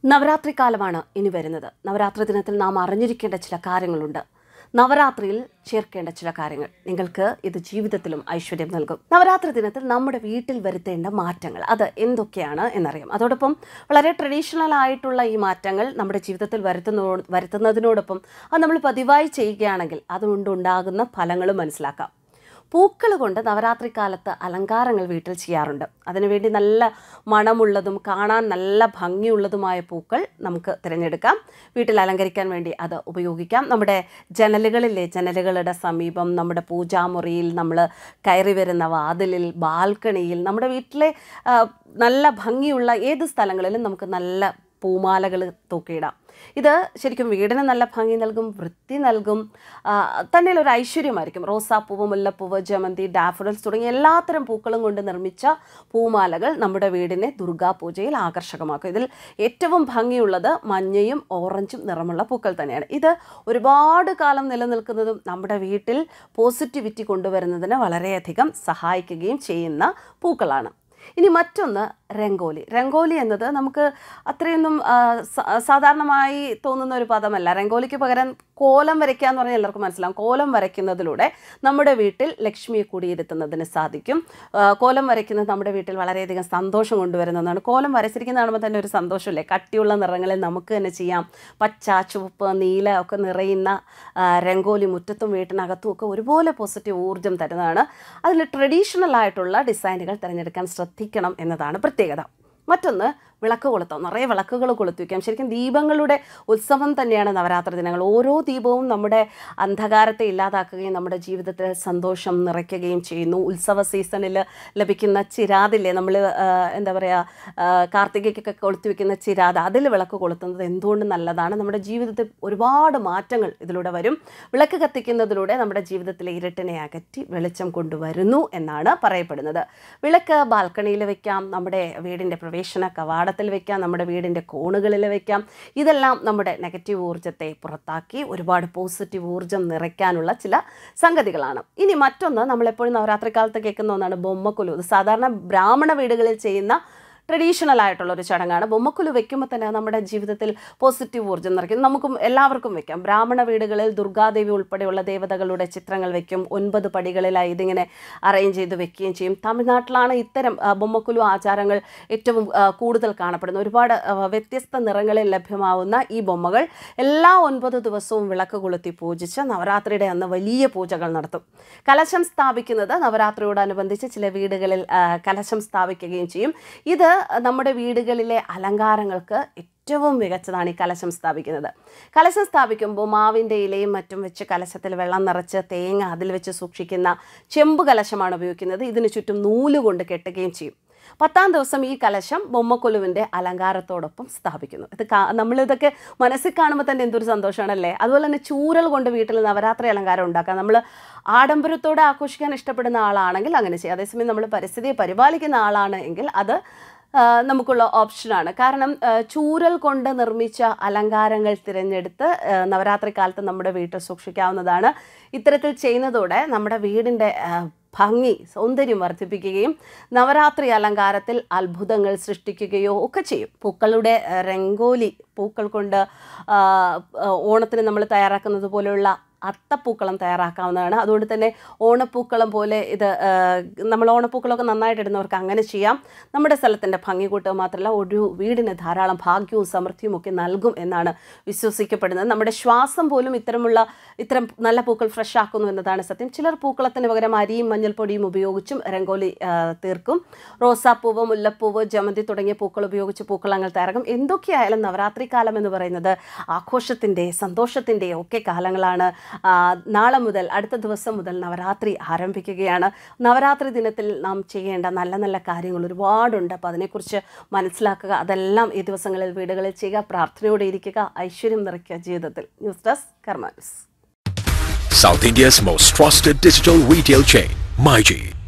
നവരാത്രി കാലമാണ് ഇനി വരുന്നത് നവരാത്രി ദിനത്തിൽ നാം അറിഞ്ഞിരിക്കേണ്ട ചില കാര്യങ്ങളുണ്ട് നവരാത്രിയിൽ ചേർക്കേണ്ട ചില കാര്യങ്ങൾ നിങ്ങൾക്ക് ഇത് ജീവിതത്തിലും ഐശ്വര്യം നൽകും നവരാത്രി ദിനത്തിൽ നമ്മുടെ വീട്ടിൽ വരുത്തേണ്ട മാറ്റങ്ങൾ അത് എന്തൊക്കെയാണ് എന്നറിയാം അതോടൊപ്പം വളരെ ട്രഡീഷണൽ ആയിട്ടുള്ള ഈ മാറ്റങ്ങൾ നമ്മുടെ ജീവിതത്തിൽ വരുത്തുന്നതോ വരുത്തുന്നതിനോടൊപ്പം അത് നമ്മൾ പതിവായി ചെയ്യുകയാണെങ്കിൽ അതുകൊണ്ടുണ്ടാകുന്ന ഫലങ്ങളും മനസ്സിലാക്കാം പൂക്കൾ കൊണ്ട് നവരാത്രി കാലത്ത് അലങ്കാരങ്ങൾ വീട്ടിൽ ചെയ്യാറുണ്ട് അതിനുവേണ്ടി നല്ല മണമുള്ളതും കാണാൻ നല്ല ഭംഗിയുള്ളതുമായ പൂക്കൾ നമുക്ക് തിരഞ്ഞെടുക്കാം വീട്ടിൽ അലങ്കരിക്കാൻ വേണ്ടി അത് ഉപയോഗിക്കാം നമ്മുടെ ജനലുകളിലെ ജനലുകളുടെ സമീപം നമ്മുടെ പൂജാമുറിയിൽ നമ്മൾ കയറി വരുന്ന വാതിലിൽ ബാൽക്കണിയിൽ നമ്മുടെ വീട്ടിലെ ആ, നല്ല ഭംഗിയുള്ള ഏത് സ്ഥലങ്ങളിലും നമുക്ക് നല്ല പൂമാലകൾ തൂക്കിയിടാം ഇത് ശരിക്കും വീടിന് നല്ല ഭംഗി നൽകും വൃത്തി നൽകും ആ, തന്നെ ഒരു ഐശ്വര്യമായിരിക്കും റോസാപ്പൂവ് മുല്ലപ്പൂവ് ജമന്തി ഡാഫഡൽസ് തുടങ്ങിയ എല്ലാത്തരം പൂക്കളും കൊണ്ട് നിർമ്മിച്ച പൂമാലകൾ നമ്മുടെ വീടിനെ ദുർഗാപൂജയിൽ ആകർഷകമാക്കും ഇതിൽ ഏറ്റവും ഭംഗിയുള്ളത് മഞ്ഞയും ഓറഞ്ചും നിറമുള്ള പൂക്കൾ തന്നെയാണ് ഇത് ഒരുപാട് കാലം നിലനിൽക്കുന്നതും നമ്മുടെ വീട്ടിൽ പോസിറ്റിവിറ്റി കൊണ്ടുവരുന്നതിന് വളരെയധികം സഹായിക്കുകയും ചെയ്യുന്ന പൂക്കളാണ് ഇനി മറ്റൊന്ന് രംഗോലി രംഗോലി എന്നത് നമുക്ക് അത്രയൊന്നും ആ, സ- സാധാരണമായി തോന്നുന്ന ഒരു പദമല്ല രംഗോലിക്ക് പകരം കോലം വരയ്ക്കുക എന്ന് പറഞ്ഞാൽ എല്ലാവർക്കും മനസ്സിലാവും കോലം വരയ്ക്കുന്നതിലൂടെ നമ്മുടെ വീട്ടിൽ ലക്ഷ്മിയെ കൂടിയിരുത്തുന്നതിന് സാധിക്കും ആ, കോലം വരയ്ക്കുന്നത് നമ്മുടെ വീട്ടിൽ വളരെയധികം സന്തോഷം കൊണ്ടുവരുന്നതാണ് കോലം വരച്ചിരിക്കുന്ന കാണുമ്പോൾ തന്നെ ഒരു സന്തോഷമില്ലേ കട്ടിയുള്ള നിറങ്ങളിൽ നമുക്ക് തന്നെ ചെയ്യാം പച്ച ചുവപ്പ് നീല ഒക്കെ നിറയുന്ന ആ, രംഗോലി മുറ്റത്തും വീട്ടിനകത്തും ഒക്കെ ഒരുപോലെ പോസിറ്റീവ് ഊർജ്ജം തരുന്നതാണ് അതിൽ ട്രഡീഷണൽ ആയിട്ടുള്ള ഡിസൈനുകൾ തിരഞ്ഞെടുക്കാൻ ശ്രദ്ധിക്കണം എന്നതാണ് പ്രത്യേകത മറ്റൊന്ന് വിളക്ക് കൊളുത്താം നിറയെ വിളക്കുകൾ കൊളുത്തി വയ്ക്കാം ശരിക്കും ദീപങ്ങളുടെ ഉത്സവം തന്നെയാണ് നവരാത്രി ദിനങ്ങൾ ഓരോ ദീപവും നമ്മുടെ അന്ധകാരത്തെ ഇല്ലാതാക്കുകയും നമ്മുടെ ജീവിതത്തിൽ സന്തോഷം നിറയ്ക്കുകയും ചെയ്യുന്നു ഉത്സവ സീസണിൽ ലഭിക്കുന്ന ചിരാതില്ലേ നമ്മൾ എന്താ പറയുക കാർത്തികയ്ക്കൊക്കെ കൊളുത്തി വെക്കുന്ന ചിരാത് അതിൽ വിളക്ക് കൊളുത്തുന്നത് എന്തുകൊണ്ട് നല്ലതാണ് നമ്മുടെ ജീവിതത്തിൽ ഒരുപാട് മാറ്റങ്ങൾ ഇതിലൂടെ വരും വിളക്ക് കത്തിക്കുന്നതിലൂടെ നമ്മുടെ ജീവിതത്തിലെ ഇരുട്ടിനെ അകറ്റി വെളിച്ചം കൊണ്ടുവരുന്നു എന്നാണ് പറയപ്പെടുന്നത് വിളക്ക് ബാൽക്കണിയിൽ വെക്കാം നമ്മുടെ വീടിൻ്റെ പ്രവേശന കവാടത്തിൽ വെക്കാം നമ്മുടെ വീടിൻ്റെ കോണുകളിൽ വെക്കാം ഇതെല്ലാം നമ്മുടെ നെഗറ്റീവ് ഊർജ്ജത്തെ പുറത്താക്കി ഒരുപാട് പോസിറ്റീവ് ഊർജ്ജം നിറയ്ക്കാനുള്ള ചില സംഗതികളാണ് ഇനി മറ്റൊന്ന് നമ്മളെപ്പോഴും നവരാത്രി കാലത്ത് കേൾക്കുന്ന ഒന്നാണ് ബൊമ്മക്കുലു ഇത് സാധാരണ ബ്രാഹ്മണ വീടുകളിൽ ചെയ്യുന്ന ട്രഡീഷണൽ ആയിട്ടുള്ള ഒരു ചടങ്ങാണ് ബൊമ്മക്കുലു വെക്കുമ്പോൾ തന്നെ നമ്മുടെ ജീവിതത്തിൽ പോസിറ്റീവ് ഊർജ്ജം നിറയ്ക്കും നമുക്കും എല്ലാവർക്കും വെക്കാം ബ്രാഹ്മണ വീടുകളിൽ ദുർഗാദേവി ഉൾപ്പെടെയുള്ള ദേവതകളുടെ ചിത്രങ്ങൾ വെക്കും ഒൻപത് പടികളിലായി ഇതിങ്ങനെ അറേഞ്ച് ചെയ്ത് വെക്കുകയും ചെയ്യും തമിഴ്നാട്ടിലാണ് ഇത്തരം ആ, ബൊമ്മക്കുലു ആചാരങ്ങൾ ഏറ്റവും ആ, കൂടുതൽ കാണപ്പെടുന്നത് ഒരുപാട് ആ, വ്യത്യസ്ത നിറങ്ങളിൽ ലഭ്യമാവുന്ന ഈ ബൊമ്മകൾ എല്ലാ ഒൻപത് ദിവസവും വിളക്ക് കൊളുത്തി പൂജിച്ച് നവരാത്രിയുടെ അന്ന് വലിയ പൂജകൾ നടത്തും കലശം സ്ഥാപിക്കുന്നത് നവരാത്രിയോടനുബന്ധിച്ച് ചില വീടുകളിൽ ആ, കലശം സ്ഥാപിക്കുകയും ചെയ്യും ഇത് നമ്മുടെ വീടുകളിലെ അലങ്കാരങ്ങൾക്ക് ഏറ്റവും മികച്ചതാണ് ഈ കലശം സ്ഥാപിക്കുന്നത് കലശം സ്ഥാപിക്കുമ്പോൾ മാവിൻ്റെ ഇലയും മറ്റും വെച്ച് കലശത്തിൽ വെള്ളം നിറച്ച് തേങ്ങ അതിൽ വെച്ച് സൂക്ഷിക്കുന്ന ചെമ്പ് കലശമാണ് ഉപയോഗിക്കുന്നത് ഇതിന് ചുറ്റും നൂല് കൊണ്ട് കെട്ടുകയും ചെയ്യും പത്താം ദിവസം ഈ കലശം ബൊമ്മക്കൊലുവിൻ്റെ അലങ്കാരത്തോടൊപ്പം സ്ഥാപിക്കുന്നു ഇത് കാ നമ്മളിതൊക്കെ മനസ്സിൽ കാണുമ്പോൾ തന്നെ എന്തൊരു സന്തോഷമാണല്ലേ അതുപോലെ തന്നെ ചൂരൽ കൊണ്ട് വീട്ടിൽ നവരാത്രി അലങ്കാരം ഉണ്ടാക്കാം നമ്മൾ ആഡംബരത്തോടെ ആഘോഷിക്കാൻ ഇഷ്ടപ്പെടുന്ന ആളാണെങ്കിൽ അങ്ങനെ ചെയ്യാം അതേസമയം നമ്മൾ പരിസ്ഥിതിയെ പരിപാലിക്കുന്ന ആളാണ് എങ്കിൽ അത് ആ, നമുക്കുള്ള ഓപ്ഷനാണ് കാരണം ആ, ചൂരൽ കൊണ്ട് നിർമ്മിച്ച അലങ്കാരങ്ങൾ തിരഞ്ഞെടുത്ത് ആ, നവരാത്രി കാലത്ത് നമ്മുടെ വീട്ടിൽ സൂക്ഷിക്കാവുന്നതാണ് ഇത്തരത്തിൽ ചെയ്യുന്നതോടെ നമ്മുടെ വീടിൻ്റെ ആ, ഭംഗി സൗന്ദര്യം വർദ്ധിപ്പിക്കുകയും നവരാത്രി അലങ്കാരത്തിൽ അത്ഭുതങ്ങൾ സൃഷ്ടിക്കുകയോ ഒക്കെ ചെയ്യും പൂക്കളുടെ ആ, രംഗോലി പൂക്കൾ കൊണ്ട് ആ, ആ, ഓണത്തിന് നമ്മൾ തയ്യാറാക്കുന്നത് പോലെയുള്ള അത്തപ്പൂക്കളം തയ്യാറാക്കാവുന്നതാണ് അതുകൊണ്ട് തന്നെ ഓണപ്പൂക്കളം പോലെ ഇത് ആ, നമ്മൾ ഓണപ്പൂക്കളമൊക്കെ നന്നായിട്ട് ഇടുന്നവർക്ക് അങ്ങനെ ചെയ്യാം നമ്മുടെ സ്ഥലത്തിൻ്റെ ഭംഗി കൂട്ടുക മാത്രമല്ല ഒരു വീടിന് ധാരാളം ഭാഗ്യവും സമൃദ്ധിയും ഒക്കെ നൽകും എന്നാണ് വിശ്വസിക്കപ്പെടുന്നത് നമ്മുടെ ശ്വാസം പോലും ഇത്തരമുള്ള ഇത്തരം നല്ല പൂക്കൾ ഫ്രഷ് ആക്കുന്നു എന്നതാണ് സത്യം ചിലർ പൂക്കളത്തിന് പകരം അരിയും മഞ്ഞൾപ്പൊടിയും ഉപയോഗിച്ചും രംഗോലി ആ, തീർക്കും റോസാപ്പൂവ് മുല്ലപ്പൂവ് ജമന്തി തുടങ്ങിയ പൂക്കൾ ഉപയോഗിച്ച് പൂക്കളങ്ങൾ തയ്യാറാക്കും എന്തൊക്കെയായാലും നവരാത്രി കാലം എന്ന് പറയുന്നത് ആഘോഷത്തിൻ്റെ സന്തോഷത്തിൻ്റെ ഒക്കെ കാലങ്ങളാണ് ആ, നാളെ മുതൽ അടുത്ത ദിവസം മുതൽ നവരാത്രി ആരംഭിക്കുകയാണ് നവരാത്രി ദിനത്തിൽ നാം ചെയ്യേണ്ട നല്ല നല്ല കാര്യങ്ങൾ ഒരുപാടുണ്ട് അപ്പോൾ അതിനെക്കുറിച്ച് മനസ്സിലാക്കുക അതെല്ലാം ഈ ദിവസങ്ങളിൽ വീടുകളിൽ ചെയ്യുക പ്രാർത്ഥനയോടെ ഇരിക്കുക ഐശ്വര്യം നിറയ്ക്കുക ജീവിതത്തിൽ ന്യൂസ് ഡെസ്ക് കർമാൻസ് South India's most trusted digital retail chain, MyG.